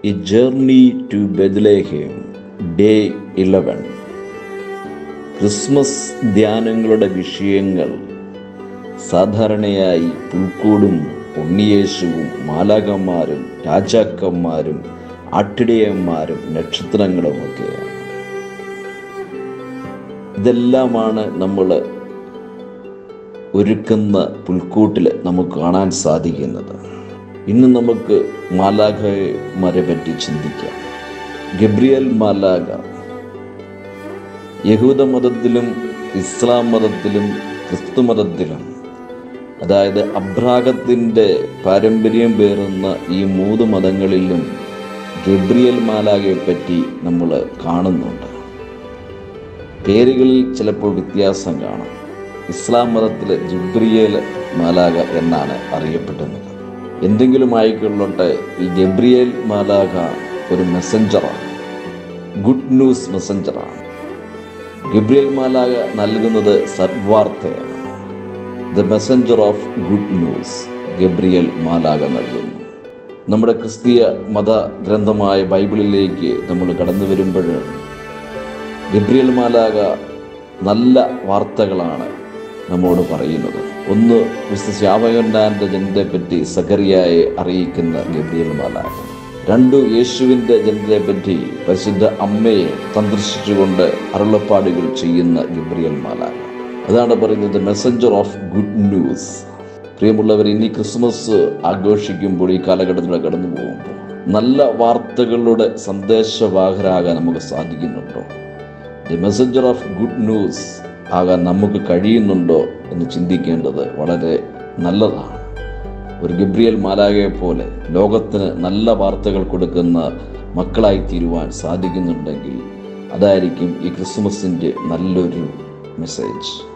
A journey to Bethlehem day eleven Christmas ധ്യാനങ്ങളുടെ വിഷയങ്ങൾ സാധാരണയായി പുൽക്കൂടും ഉണ്ണിയേശുവും മാലാകന്മാരും രാജാക്കന്മാരും ആട്ടിടയന്മാരും നക്ഷത്രങ്ങളുമൊക്കെയാണ് ഇതെല്ലാമാണ് നമ്മൾ ഒരുക്കുന്ന പുൽക്കൂട്ടിൽ നമുക്ക് കാണാൻ സാധിക്കുന്നത് ഇന്ന് നമുക്ക് മാലാഖമാരെ പറ്റി ചിന്തിക്കാം ഗബ്രിയൽ മാലാഖ യഹൂദ മതത്തിലും ഇസ്ലാം മതത്തിലും ക്രിസ്തു മതത്തിലും അതായത് അബ്രാഗത്തിൻ്റെ പാരമ്പര്യം പേറുന്ന ഈ മൂന്ന് മതങ്ങളിലും ഗബ്രിയൽ മാലാഖയെ പറ്റി നമ്മൾ കാണുന്നുണ്ട് പേരുകളിൽ ചിലപ്പോൾ വ്യത്യാസം കാണാം ഇസ്ലാം മതത്തിൽ ജുബ്രിയേൽ മാലാഖ എന്നാണ് അറിയപ്പെടുന്നത് എന്തെങ്കിലും ആയിക്കൊള്ളട്ടെ ഈ ഗബ്രിയേൽ മാലാഖ ഒരു മെസ്സഞ്ചറാണ് ഗുഡ് ന്യൂസ് മെസ്സഞ്ചറാണ് ഗബ്രിയേൽ മാലാഖ നൽകുന്നത് സദ്വാർത്തയാണ് the messenger of good news Gabriel മാലാഖ നൽകുന്നു നമ്മുടെ ക്രിസ്തീയ മത ഗ്രന്ഥമായ ബൈബിളിലേക്ക് നമ്മൾ കടന്നു വരുമ്പോൾ ഗബ്രിയേൽ മാലാഖ നല്ല വാർത്തകളാണ് നമ്മോട് പറയുന്നത് ഒന്ന് വിശുദ്ധ ശ്യാമകന്നാൻ്റെ ജനത്തെ പറ്റി സഖറിയായെ അറിയിക്കുന്ന ഗബ്രിയേൽ മാലാഖ രണ്ടു യേശുവിൻ്റെ ജനത്തെ പറ്റി പരിശുദ്ധ അമ്മയെ സന്ദർശിച്ചുകൊണ്ട് അരുളപ്പാടുകൾ ചെയ്യുന്ന ഗബ്രിയൽ മാലാഖ അതാണ് പറയുന്നത് മെസ്സഞ്ചർ ഓഫ് ഗുഡ് ന്യൂസ് പ്രിയമുള്ളവർ ഇനി ക്രിസ്മസ് ആഘോഷിക്കുമ്പോൾ ഈ കാലഘട്ടത്തിലൂടെ കടന്നു പോകുമ്പോൾ നല്ല വാർത്തകളുടെ സന്ദേശവാഹരാകാൻ നമുക്ക് സാധിക്കുന്നുണ്ടോ the messenger of good news ആകാൻ നമുക്ക് കഴിയുന്നുണ്ടോ എന്ന് ചിന്തിക്കേണ്ടത് വളരെ നല്ലതാണ് ഒരു ഗബ്രിയൽ മാലാകയെ പോലെ ലോകത്തിന് നല്ല വാർത്തകൾ കൊടുക്കുന്ന മക്കളായി തീരുവാൻ സാധിക്കുന്നുണ്ടെങ്കിൽ അതായിരിക്കും ഈ ക്രിസ്മസിൻ്റെ നല്ലൊരു മെസ്സേജ്